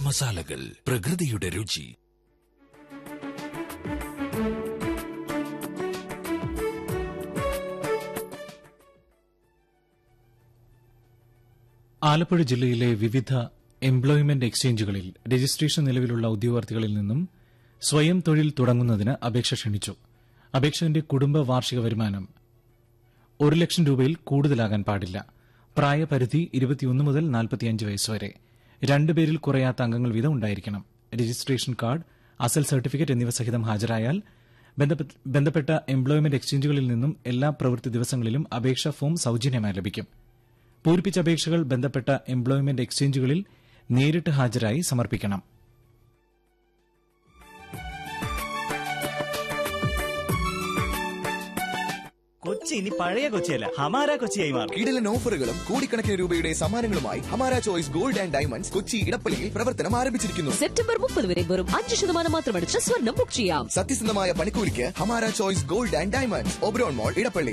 മസാലകൾ പ്രകൃതിയുടെ രുചി ആലപ്പുഴ ജില്ലയിലെ വിവിധ എംപ്ലോയ്മെന്റ് എക്സ്ചേഞ്ചുകളിൽ രജിസ്ട്രേഷൻ നിലവിലുള്ള ഉദ്യോഗാർത്ഥികളിൽ നിന്നും സ്വയം തൊഴിൽ തുടങ്ങുന്നതിന് അപേക്ഷ ക്ഷണിച്ചു അപേക്ഷകന്റെ കുടുംബ വാർഷിക വരുമാനം ഒരു ലക്ഷം രൂപയിൽ കൂടുതലാകാൻ പാടില്ല പ്രായപരിധി ഇരുപത്തിയൊന്ന് മുതൽ നാൽപ്പത്തിയഞ്ച് വയസ്സ് വരെ രണ്ടുപേരിൽ കുറയാത്ത അംഗങ്ങൾ വീതം ഉണ്ടായിരിക്കണം രജിസ്ട്രേഷൻ കാർഡ് അസൽ സർട്ടിഫിക്കറ്റ് എന്നിവ സഹിതം ഹാജരായാൽ ബന്ധപ്പെ- ബന്ധപ്പെട്ട എംപ്ലോയ്മെന്റ് എക്സ്ചേഞ്ചുകളിൽ നിന്നും എല്ലാ പ്രവൃത്തി ദിവസങ്ങളിലും അപേക്ഷാ ഫോം സൌജന്യമായി ലഭിക്കും പൂരിപ്പിച്ച അപേക്ഷകൾ ബന്ധപ്പെട്ട എംപ്ലോയ്മെന്റ് എക്സ്ചേഞ്ചുകളിൽ നേരിട്ട് ഹാജരായി സമർപ്പിക്കണം കൊച്ചി ഇനി പഴയ കൊച്ചിയല്ല ഹമാര കൊച്ചിയായി മാറും കിടിലൻ ഓഫറുകളും കോടിക്കണക്കിന് രൂപയുടെ സമ്മാനങ്ങളുമായി Hamara choice gold and diamonds Kochi ഇടപ്പള്ളിയിൽ പ്രവർത്തനം ആരംഭിച്ചിരിക്കുന്നു സെപ്റ്റംബർ മുപ്പത് വരെ വെറും അഞ്ച് ശതമാനം മാത്രമടിച്ച് സ്വർണം ബുക്ക് ചെയ്യാം സത്യസന്ധമായ പണിക്കൂലിക്ക് Hamara choice gold and diamonds Oberon mall Edappally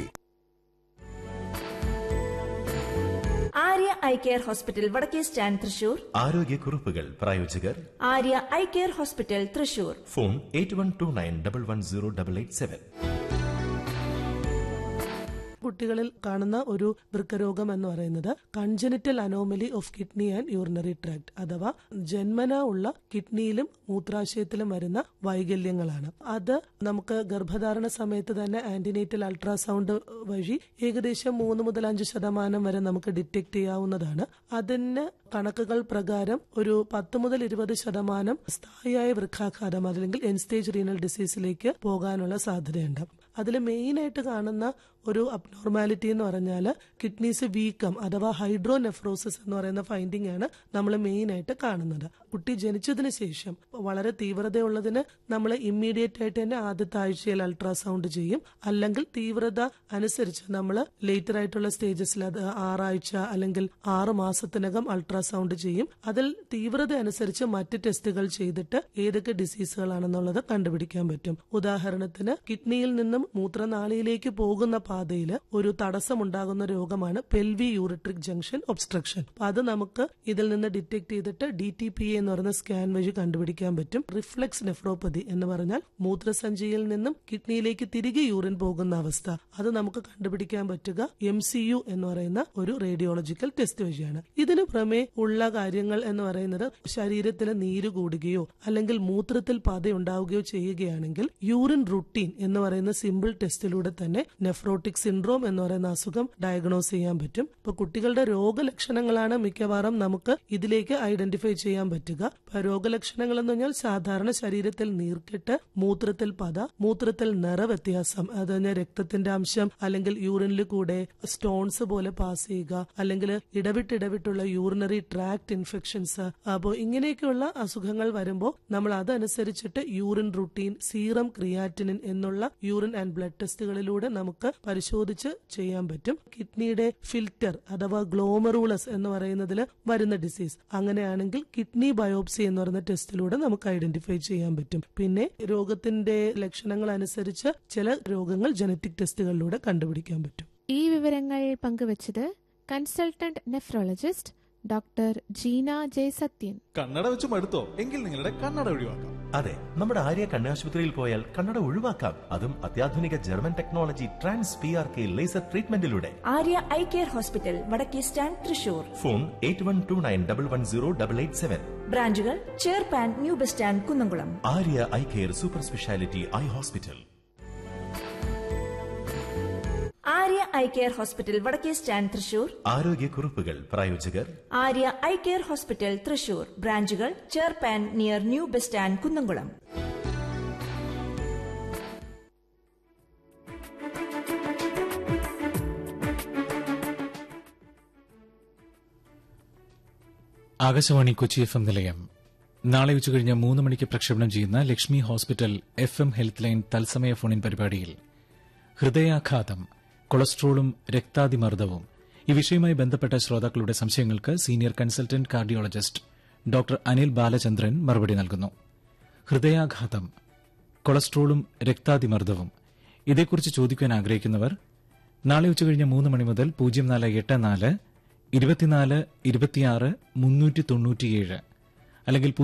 Arya eye care hospital വടക്കേ സ്റ്റാൻഡ് തൃശൂർ ആരോഗ്യക്കുറിപ്പുകൾ പ്രായോജകർ Arya eye care hospital Thrissur phone eight one two nine double one zero double eight seven കുട്ടികളിൽ കാണുന്ന ഒരു വൃക്കരോഗം എന്ന് പറയുന്നത് congenital anomaly of kidney and urinary tract അഥവാ ജന്മന ഉള്ള കിഡ്നിയിലും മൂത്രാശയത്തിലും വരുന്ന വൈകല്യങ്ങളാണ് അത് നമുക്ക് ഗർഭധാരണ സമയത്ത് തന്നെ ആന്റിനേറ്റൽ അൾട്രാസൗണ്ട് വഴി ഏകദേശം മൂന്ന് മുതൽ അഞ്ച് ശതമാനം വരെ നമുക്ക് ഡിറ്റക്ട് ചെയ്യാവുന്നതാണ് അതിന് കണക്കുകൾ പ്രകാരം ഒരു പത്ത് മുതൽ ഇരുപത് ശതമാനം സ്ഥായിയായ വൃക്കാഘാതം അല്ലെങ്കിൽ എൻ സ്റ്റേജ് റീനൽ ഡിസീസിലേക്ക് പോകാനുള്ള സാധ്യതയുണ്ട് അതിൽ മെയിനായിട്ട് കാണുന്ന ഒരു അബ്നോർമാലിറ്റി എന്ന് പറഞ്ഞാൽ കിഡ്നീസ് വീക്കം അഥവാ ഹൈഡ്രോനെഫ്രോസിസ് എന്ന് പറയുന്ന ഫൈൻഡിംഗ് ആണ് നമ്മൾ മെയിനായിട്ട് കാണുന്നത് കുട്ടി ജനിച്ചതിന് ശേഷം വളരെ തീവ്രതയുള്ളതിന് നമ്മൾ ഇമ്മീഡിയറ്റ് ആയിട്ട് തന്നെ ആദ്യത്തെ ആഴ്ചയിൽ അൾട്രാസൗണ്ട് ചെയ്യും അല്ലെങ്കിൽ തീവ്രത അനുസരിച്ച് നമ്മൾ ലേറ്റർ ആയിട്ടുള്ള സ്റ്റേജസിൽ അത് ആറാഴ്ച അല്ലെങ്കിൽ ആറ് മാസത്തിനകം അൾട്രാസൗണ്ട് ചെയ്യും അതിൽ തീവ്രത അനുസരിച്ച് മറ്റ് ടെസ്റ്റുകൾ ചെയ്തിട്ട് ഏതൊക്കെ ഡിസീസുകളാണെന്നുള്ളത് കണ്ടുപിടിക്കാൻ പറ്റും ഉദാഹരണത്തിന് കിഡ്നിയിൽ നിന്നും മൂത്രനാളിയിലേക്ക് പോകുന്ന പാതയിൽ ഒരു തടസ്സമുണ്ടാകുന്ന രോഗമാണ് പെൽവി യൂറിട്രിക് ജംഗ്ഷൻ ഒബ്സ്ട്രക്ഷൻ അപ്പൊ അത് നമുക്ക് ഇതിൽ നിന്ന് ഡിറ്റക്ട് ചെയ്തിട്ട് ഡി ടി പി എന്ന് പറയുന്ന സ്കാൻ വഴി കണ്ടുപിടിക്കാൻ പറ്റും റിഫ്ലെക്സ് നെഫ്രോപ്പതി എന്ന് പറഞ്ഞാൽ മൂത്രസഞ്ചിയിൽ നിന്നും കിഡ്നിയിലേക്ക് തിരികെ യൂറിൻ പോകുന്ന അവസ്ഥ അത് നമുക്ക് കണ്ടുപിടിക്കാൻ പറ്റുക എം സി യു എന്ന് പറയുന്ന ഒരു റേഡിയോളജിക്കൽ ടെസ്റ്റ് വഴിയാണ് ഇതിനു പുറമെ ഉള്ള കാര്യങ്ങൾ എന്ന് പറയുന്നത് ശരീരത്തിൽ നീര് കൂടുകയോ അല്ലെങ്കിൽ മൂത്രത്തിൽ പതയുണ്ടാവുകയോ ചെയ്യുകയാണെങ്കിൽ യൂറിൻ റുട്ടീൻ എന്ന് പറയുന്ന സിമ്പിൾ ടെസ്റ്റിലൂടെ തന്നെ നെഫ്രോട്ടിക് സിൻഡ്രോം എന്ന് പറയുന്ന അസുഖം ഡയഗ്നോസ് ചെയ്യാൻ പറ്റും ഇപ്പൊ കുട്ടികളുടെ രോഗലക്ഷണങ്ങളാണ് മിക്കവാറും നമുക്ക് ഇതിലേക്ക് ഐഡന്റിഫൈ ചെയ്യാൻ പറ്റുക ഇപ്പൊ രോഗലക്ഷണങ്ങൾ എന്ന് പറഞ്ഞാൽ സാധാരണ ശരീരത്തിൽ നീർക്കെട്ട് മൂത്രത്തിൽ പത മൂത്രത്തിൽ നിറവ്യത്യാസം അത് കഴിഞ്ഞാൽ രക്തത്തിന്റെ അംശം അല്ലെങ്കിൽ യൂറിനിൽ കൂടെ സ്റ്റോൺസ് പോലെ പാസ് ചെയ്യുക അല്ലെങ്കിൽ ഇടവിട്ടിടവിട്ടുള്ള യൂറിനറി ട്രാക്ട് ഇൻഫെക്ഷൻസ് അപ്പോൾ ഇങ്ങനെയൊക്കെയുള്ള അസുഖങ്ങൾ വരുമ്പോൾ നമ്മൾ അതനുസരിച്ചിട്ട് യൂറിൻ റുട്ടീൻ സീറം ക്രിയാറ്റിനിൻ എന്നുള്ള യൂറിൻ ആൻഡ് ബ്ലഡ് ടെസ്റ്റുകളിലൂടെ നമുക്ക് പരിശോധിച്ച് ചെയ്യാൻ പറ്റും കിഡ്നിയുടെ ഫിൽറ്റർ അഥവാ ഗ്ലോമറൂളസ് എന്ന് പറയുന്നതിൽ വരുന്ന ഡിസീസ് അങ്ങനെയാണെങ്കിൽ കിഡ്നി ബയോപ്സി എന്ന് പറയുന്ന ടെസ്റ്റിലൂടെ നമുക്ക് ഐഡന്റിഫൈ ചെയ്യാൻ പറ്റും പിന്നെ രോഗത്തിന്റെ ലക്ഷണങ്ങൾ അനുസരിച്ച് ചില രോഗങ്ങൾ ജനറ്റിക് ടെസ്റ്റുകളിലൂടെ കണ്ടുപിടിക്കാൻ പറ്റും ഈ വിവരങ്ങൾ പങ്കുവച്ചത് consultant nephrologist doctor Jeena Jayasathyan കണ്ണട വെച്ച് മടുത്തോ എങ്കിൽ നിങ്ങളുടെ കണ്ണട ഒഴിവാക്കാം അതെ നമ്മുടെ ആര്യ കണ്ണാശുപത്രിയിൽ പോയാൽ കണ്ണട ഒഴിവാക്കാം അതും അത്യാധുനിക German technology trans P R K laser ട്രീറ്റ്മെന്റിലൂടെ ആര്യ ഐ കെയർ ഹോസ്പിറ്റൽ വടക്കേ stand Thrissur phone eight one two nine double one zero double eight seven ബ്രാഞ്ചുകൾ ചേർപ്പാൻ new bus stand Kunnamkulam Arya eye care super speciality eye hospital Arya eye care hospital വടക്കേ stand Thrissur ആരോഗ്യക്കുറിപ്പുകൾ പ്രായോജകർ Arya eye care hospital Thrissur ബ്രാഞ്ചുകൾ ചേർപ്പാൻ near new bus stand Kunnamkulam Akashvani Kochi F M നിലയം നാളെ ഉച്ചകഴിഞ്ഞ് മൂന്ന് മണിക്ക് പ്രക്ഷേപണം ചെയ്യുന്ന Lakshmi hospital F M health line തത്സമയ ഫോണിൻ പരിപാടിയിൽ ഹൃദയാഘാതം കൊളസ്ട്രോളും രക്താതിമർദ്ദവും ഈ വിഷയവുമായി ബന്ധപ്പെട്ട ശ്രോതാക്കളുടെ സംശയങ്ങൾക്ക് senior consultant cardiologist doctor Anil Balachandran മറുപടി നൽകുന്നു ഹൃദയാഘാതം കൊളസ്ട്രോളും രക്താതിമർദ്ദവും ഇതേക്കുറിച്ച് ചോദിക്കാൻ ആഗ്രഹിക്കുന്നവർ നാളെ ഉച്ചകഴിഞ്ഞ് മൂന്ന് മണി മുതൽ പൂജ്യം നാല് എട്ട് നാല് ഇരുപത്തിനാല് ഇരുപത്തിയാറ് മുന്നൂറ്റി തൊണ്ണൂറ്റിയേഴ് അല്ലെങ്കിൽ